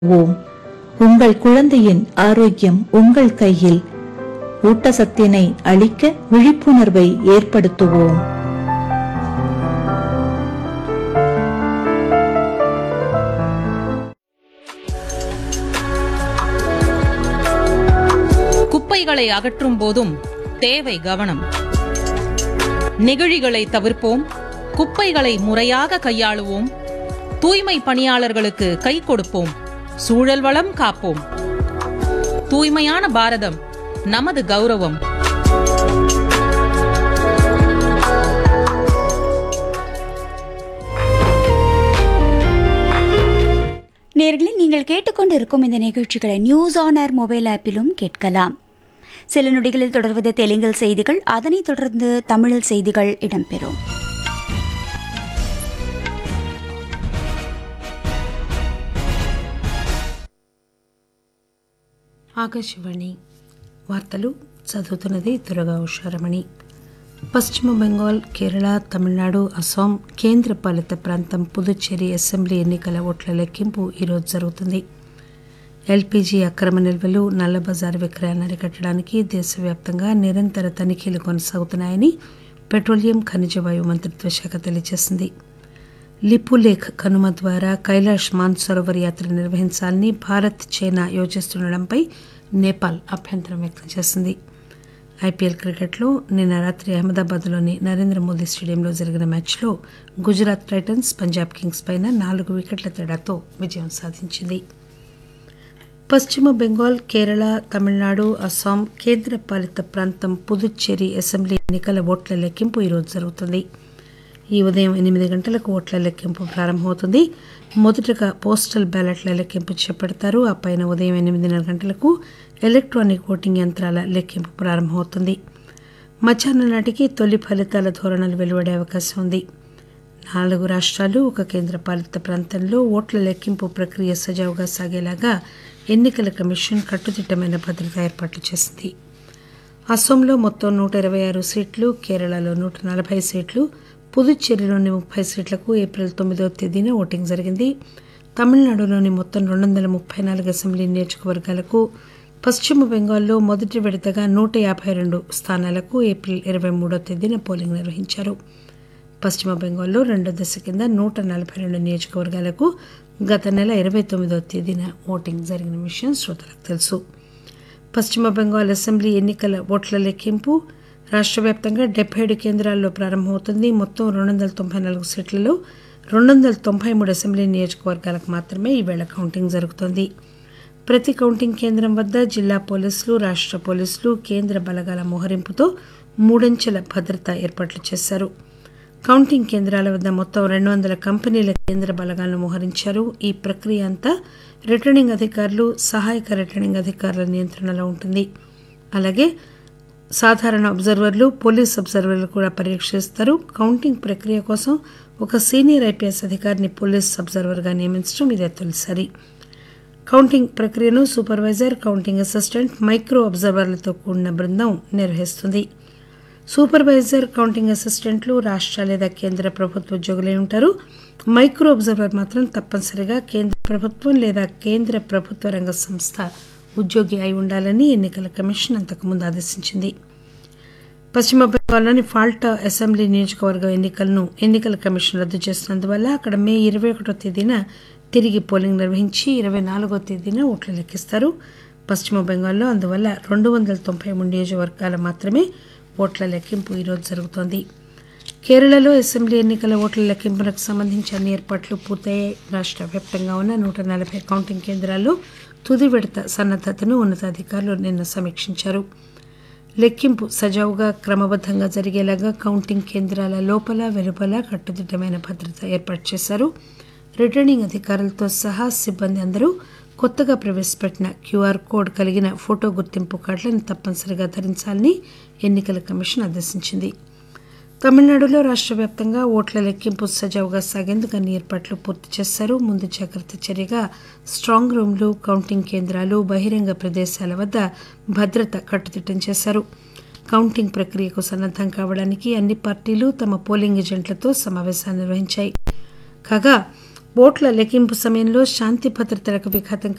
ஓம் உங்கள் குழந்தையின் ஆரோக்கியம் உங்கள் கையில் ஊட்டசத்தினை அளிக்க விழிப்புணர்வை ஏற்படுத்துவோம் குப்பைகளை அகற்றும் போதும் தேவை கவனம் நெகிழிகளை தவிர்ப்போம் குப்பைகளை முறையாக கையாளுவோம் தூய்மை பணியாளர்களுக்கு கை கொடுப்போம் சூழல் வளம் காப்போம் தூய்மையான பாரதம் நமது கௌரவம் நேர்களே நீங்கள் கேட்டுக்கொண்டிருக்கும் இந்த நிகழ்ச்சிகளை நியூஸ் ஆன் ஏர் மொபைல் ஆப்பிலும் கேட்கலாம் சில நொடிகளில் தொடர்வது தெலுங்கில் செய்திகள் அதனைத் தொடர்ந்து தமிழில் செய்திகள் இடம்பெறும் ఆకాశవాణి వార్తలు చదువుతున్నది దురగా ఉషారమణి పశ్చిమ బెంగాల్ కేరళ తమిళనాడు అస్సాం కేంద్రపాలిత ప్రాంతం పుదుచ్చేరి అసెంబ్లీ ఎన్నికల ఓట్ల లెక్కింపు ఈరోజు జరుగుతుంది ఎల్పీజీ అక్రమ నిల్వలు నల్లబజారు విక్రయాన్ని అరికట్టడానికి దేశవ్యాప్తంగా నిరంతర తనిఖీలు కొనసాగుతున్నాయని పెట్రోలియం ఖనిజ వాయు మంత్రిత్వ శాఖ తెలియజేసింది లిపులేఖ్ కనుమ ద్వారా కైలాష్ మాన్సరోవర్ యాత్ర నిర్వహించాలని భారత్ చైనా యోచిస్తుండడంపై నేపాల్ అభ్యంతరం వ్యక్తం చేసింది ఐపీఎల్ క్రికెట్లో నిన్న రాత్రి అహ్మదాబాద్లోని నరేంద్ర మోదీ స్టేడియంలో జరిగిన మ్యాచ్లో గుజరాత్ టైటన్స్ పంజాబ్ కింగ్స్ పైన నాలుగు వికెట్ల తేడాతో విజయం సాధించింది పశ్చిమ బెంగాల్ కేరళ తమిళనాడు అస్సాం కేంద్రపాలిత ప్రాంతం పుదుచ్చేరి అసెంబ్లీ ఎన్నికల ఓట్ల లెక్కింపు ఈరోజు జరుగుతుంది ఈ ఉదయం ఎనిమిది గంటలకు ఓట్ల లెక్కింపు ప్రారంభమవుతుంది మొదటగా పోస్టల్ బ్యాలెట్ల లెక్కింపు చేపడతారు ఆ పైన ఉదయం ఎనిమిదిన్నర గంటలకు ఎలక్ట్రానిక్ ఓటింగ్ యంత్రాల లెక్కింపు ప్రారంభమవుతుంది మధ్యాహ్నం నాటికి తొలి ఫలితాల ధోరణులు వెలువడే అవకాశం ఉంది నాలుగు రాష్ట్రాలు ఒక కేంద్రపాలిత ప్రాంతంలో ఓట్ల లెక్కింపు ప్రక్రియ సజావుగా సాగేలాగా ఎన్నికల కమిషన్ కట్టుదిట్టమైన భద్రతా ఏర్పాట్లు చేసింది అస్సోంలో మొత్తం నూట ఇరవై ఆరు సీట్లు కేరళలో నూట నలభై సీట్లు పుదుచ్చేరిలోని ముప్పై సీట్లకు ఏప్రిల్ తొమ్మిదవ తేదీన ఓటింగ్ జరిగింది తమిళనాడులోని మొత్తం రెండు వందల ముప్పై నాలుగు అసెంబ్లీ నియోజకవర్గాలకు పశ్చిమ బెంగాల్లో మొదటి విడతగా నూట యాభై రెండు స్థానాలకు ఏప్రిల్ ఇరవై మూడో తేదీన పోలింగ్ నిర్వహించారు పశ్చిమ బెంగాల్లో రెండో దశ కింద నూట నలభై రెండు నియోజకవర్గాలకు గత నెల ఇరవై తొమ్మిదో తేదీన ఓటింగ్ జరిగిన విషయం శ్రోతలకు తెలుసు పశ్చిమ బెంగాల్ అసెంబ్లీ ఎన్నికల ఓట్ల లెక్కింపు రాష్ట్ర వ్యాప్తంగా డెబ్బై ఏడు కేంద్రాల్లో ప్రారంభమవుతుంది మొత్తం రెండు వందల తొంభై నాలుగు సీట్లలో రెండు వందల తొంభై మూడు అసెంబ్లీ నియోజకవర్గాలకు మాత్రమే ఈవేళ కౌంటింగ్ జరుగుతోంది ప్రతి కౌంటింగ్ కేంద్రం వద్ద జిల్లా పోలీసులు రాష్ట్ర పోలీసులు కేంద్ర బలగాల మోహరింపుతో మూడంచెల భద్రత ఏర్పాట్లు చేశారు కౌంటింగ్ కేంద్రాల వద్ద మొత్తం రెండు వందల కంపెనీల కేంద్ర బలగాలను మోహరించారు ఈ ప్రక్రియ అంతా రిటర్నింగ్ అధికారులు సహాయక రిటర్నింగ్ అధికారుల నియంత్రణలో ఉంటుంది అలాగే సాధారణ అబ్జర్వర్లు పోలీస్ అబ్జర్వర్లు కూడా పర్యవేక్షిస్తారు కౌంటింగ్ ప్రక్రియ కోసం ఒక సీనియర్ ఐపీఎస్ అధికారిని పోలీస్ అబ్జర్వర్గా నియమించడం ఇదే తొలిసారి కౌంటింగ్ ప్రక్రియను సూపర్వైజర్ కౌంటింగ్ అసిస్టెంట్ మైక్రో అబ్జర్వర్లతో కూడిన బృందం నిర్వహిస్తుంది సూపర్వైజర్ కౌంటింగ్ అసిస్టెంట్లు రాష్ట్ర లేదా కేంద్ర ప్రభుత్వ ఉద్యోగులై ఉంటారు మైక్రో అబ్జర్వర్ మాత్రం తప్పనిసరిగా కేంద్ర ప్రభుత్వం లేదా కేంద్ర ప్రభుత్వ రంగ సంస్థ ఉద్యోగి అయి ఉండాలని ఎన్నికల కమిషన్ అంతకుముందు ఆదేశించింది పశ్చిమ బెంగాల్లోని ఫాల్టా అసెంబ్లీ నియోజకవర్గ ఎన్నికలను ఎన్నికల కమిషన్ రద్దు చేసినందువల్ల అక్కడ మే ఇరవై ఒకటో తేదీన తిరిగి పోలింగ్ నిర్వహించి ఇరవై నాలుగో తేదీన ఓట్లు లెక్కిస్తారు పశ్చిమ బెంగాల్లో అందువల్ల రెండు వందల తొంభై మూడు నియోజకవర్గాల మాత్రమే ఓట్ల లెక్కింపు ఈరోజు జరుగుతోంది కేరళలో అసెంబ్లీ ఎన్నికల ఓట్ల లెక్కింపునకు సంబంధించి అన్ని ఏర్పాట్లు పూర్తయ్యాయి రాష్ట్ర వ్యాప్తంగా ఉన్న నూట నలభై కౌంటింగ్ కేంద్రాల్లో తుది విడత సన్నద్దతను ఉన్నతాధికారులు నిన్న సమీక్షించారు లెక్కింపు సజావుగా క్రమబద్ధంగా జరిగేలాగా కౌంటింగ్ కేంద్రాల లోపల వెలుపల కట్టుదిట్టమైన భద్రత ఏర్పాటు చేశారు రిటర్నింగ్ అధికారులతో సహా సిబ్బంది అందరూ కొత్తగా ప్రవేశపెట్టిన క్యూఆర్ కోడ్ కలిగిన ఫోటో గుర్తింపు కార్డులను తప్పనిసరిగా ధరించాలని ఎన్నికల కమిషన్ ఆదేశించింది తమిళనాడులో రాష్ట్ర వ్యాప్తంగా ఓట్ల లెక్కింపు సజావుగా సాగేందుకు అన్ని ఏర్పాట్లు పూర్తి చేశారు ముందు జాగ్రత్త చర్యగా స్ట్రాంగ్ రూమ్లు కౌంటింగ్ కేంద్రాలు బహిరంగ ప్రదేశాల వద్ద భద్రత కట్టుదిట్టం చేశారు కౌంటింగ్ ప్రక్రియకు సన్నద్దం కావడానికి అన్ని పార్టీలు తమ పోలింగ్ ఏజెంట్లతో సమావేశాలు నిర్వహించాయి కాగా ఓట్ల లెక్కింపు సమయంలో శాంతి భద్రతలకు విఘాతం